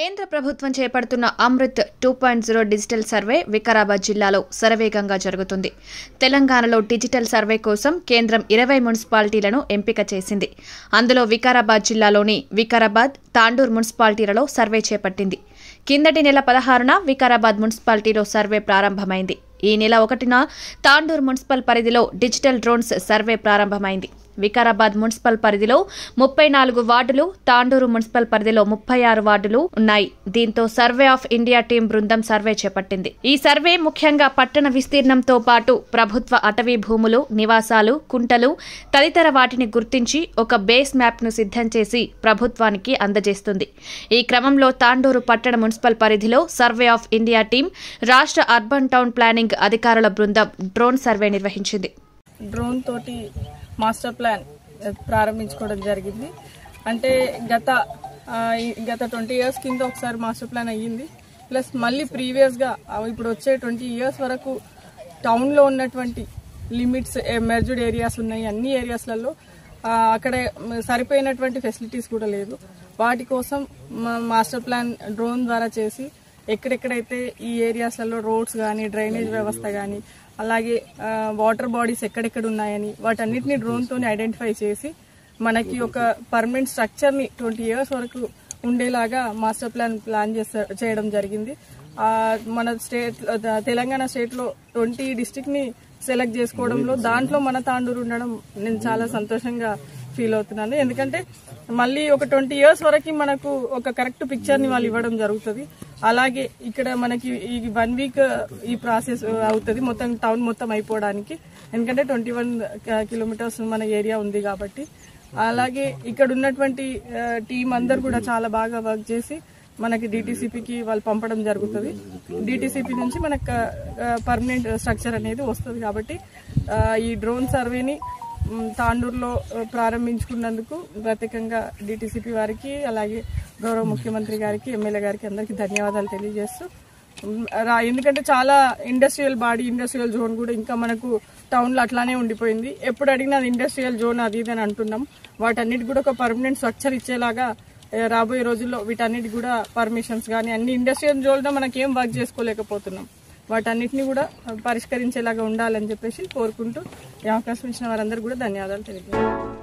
కేంద్ర ప్రభుత్వం చేపడుతున్న Amrut two point zero digital survey Vikarabad జిల్లాలో శరవేగంగా జరుగుతుంది తెలంగాణలో డిజిటల్ సర్వే కోసం కేంద్రం ఇరవై మున్సిపాలిటీలను ఎంపిక చేసింది అందులో వికారాబాద్ జిల్లాలోని వికారాబాద్ తాండూర్ మున్సిపాలిటీలలో సర్వే చేపట్టింది కిందటి నెల పదహారున వికారాబాద్ మున్సిపాలిటీలో సర్వే ప్రారంభమైంది ఈ నెల ఒకటిన తాండూర్ మున్సిపల్ పరిధిలో డిజిటల్ డ్రోన్స్ సర్వే ప్రారంభమైంది వికారాబాద్ మున్సిపల్ పరిధిలో ముప్పై నాలుగు వార్డులు తాండూరు మున్సిపల్ పరిధిలో ముప్పై ఆరు వార్డులు ఉన్నాయి దీంతో సర్వే ఆఫ్ ఇండియా టీం బృందం సర్వే చేపట్టింది ఈ సర్వే ముఖ్యంగా పట్టణ విస్తీర్ణంతో పాటు ప్రభుత్వ అటవీ భూములు నివాసాలు కుంటలు తదితర వాటిని గుర్తించి ఒక బేస్ మ్యాప్ ను సిద్ధం చేసి ప్రభుత్వానికి అందజేస్తుంది ఈ క్రమంలో తాండూరు పట్టణ మున్సిపల్ పరిధిలో సర్వే ఆఫ్ ఇండియా టీం రాష్ట్ర అర్బన్ టౌన్ ప్లానింగ్ అధికారుల బృందం డ్రోన్ సర్వే నిర్వహించింది డ్రోన్ తోటి మాస్టర్ ప్లాన్ ప్రారంభించుకోవడం జరిగింది అంటే గత ఆ, ఈ- గత ట్వంటీ ఇయర్స్ కింద ఒకసారి మాస్టర్ ప్లాన్ అయ్యింది ప్లస్ మళ్ళీ ప్రీవియస్గా ఇప్పుడు వచ్చే ట్వంటీ ఇయర్స్ వరకు టౌన్లో ఉన్నటువంటి లిమిట్స్ మెర్జ్డ్ ఏరియాస్ ఉన్నాయి అన్ని ఏరియాస్లలో అక్కడ మ, సరిపోయినటువంటి ఫెసిలిటీస్ కూడా లేదు వాటి కోసం మా- మాస్టర్ ప్లాన్ డ్రోన్ ద్వారా చేసి ఎక్కడెక్కడైతే ఈ ఏరియాస్లలో రోడ్స్ కానీ డ్రైనేజ్ వ్యవస్థ కానీ అలాగే ఆ, వాటర్ బాడీస్ ఎక్కడెక్కడ ఉన్నాయని వాటన్నిటిని డ్రోన్ తోని ఐడెంటిఫై చేసి మనకి ఒక పర్మనెంట్ స్ట్రక్చర్ ని ట్వంటీ ఇయర్స్ వరకు ఉండేలాగా మాస్టర్ ప్లాన్ ప్లాన్ చేస్తా చేయడం జరిగింది ఆ, మన స్టేట్ తెలంగాణ స్టేట్ లో ట్వంటీ డిస్టిక్ ని సెలెక్ట్ చేసుకోవడంలో దాంట్లో మన తాండూరు ఉండడం నేను చాలా సంతోషంగా ఫీల్ అవుతున్నాను ఎందుకంటే మళ్ళీ ఒక ట్వంటీ ఇయర్స్ వరకు మనకు ఒక కరెక్ట్ పిక్చర్ ని వాళ్ళు ఇవ్వడం జరుగుతుంది అలాగే ఇక్కడ మనకి ఈ వన్ వీక్ ఈ ప్రాసెస్ అవుతుంది మొత్తం టౌన్ మొత్తం అయిపోవడానికి ఎందుకంటే ట్వంటీ వన్ కిలోమీటర్స్ మన ఏరియా ఉంది కాబట్టి అలాగే ఇక్కడ ఉన్నటువంటి టీం అందరు కూడా చాలా బాగా వర్క్ చేసి మనకి డిటిసిపికి వాళ్ళు పంపడం జరుగుతుంది డిటిసిపి నుంచి మనకు పర్మనెంట్ స్ట్రక్చర్ అనేది వస్తుంది కాబట్టి ఆ, ఈ డ్రోన్ సర్వేని మ్, తాండూరులో ఆ, ప్రారంభించుకున్నందుకు ప్రత్యేకంగా డిటిసిపి వారికి అలాగే గౌరవ ముఖ్యమంత్రి గారికి ఎమ్మెల్యే గారికి అందరికీ ధన్యవాదాలు తెలియజేస్తూ మ్, రా- ఎందుకంటే చాలా ఇండస్ట్రియల్ బాడీ ఇండస్ట్రియల్ జోన్ కూడా ఇంకా మనకు టౌన్ లో అట్లానే ఉండిపోయింది ఎప్పుడు అడిగినా అది ఇండస్ట్రియల్ జోన్ అది ఇది అని అంటున్నాం వాటన్నిటి కూడా ఒక పర్మనెంట్ స్ట్రక్చర్ ఇచ్చేలాగా ఏ, రాబోయే రోజుల్లో వీటన్నిటి కూడా పర్మిషన్స్ కానీ అన్ని ఇండస్ట్రియల్ జోన్లో మనకి ఏం వర్క్ చేసుకోలేకపోతున్నాం వాటన్నిటిని కూడా పరిష్కరించేలాగా ఉండాలని చెప్పేసి కోరుకుంటూ ఈ అవకాశం ఇచ్చిన వారందరూ కూడా ధన్యవాదాలు తెలియజేస్తాను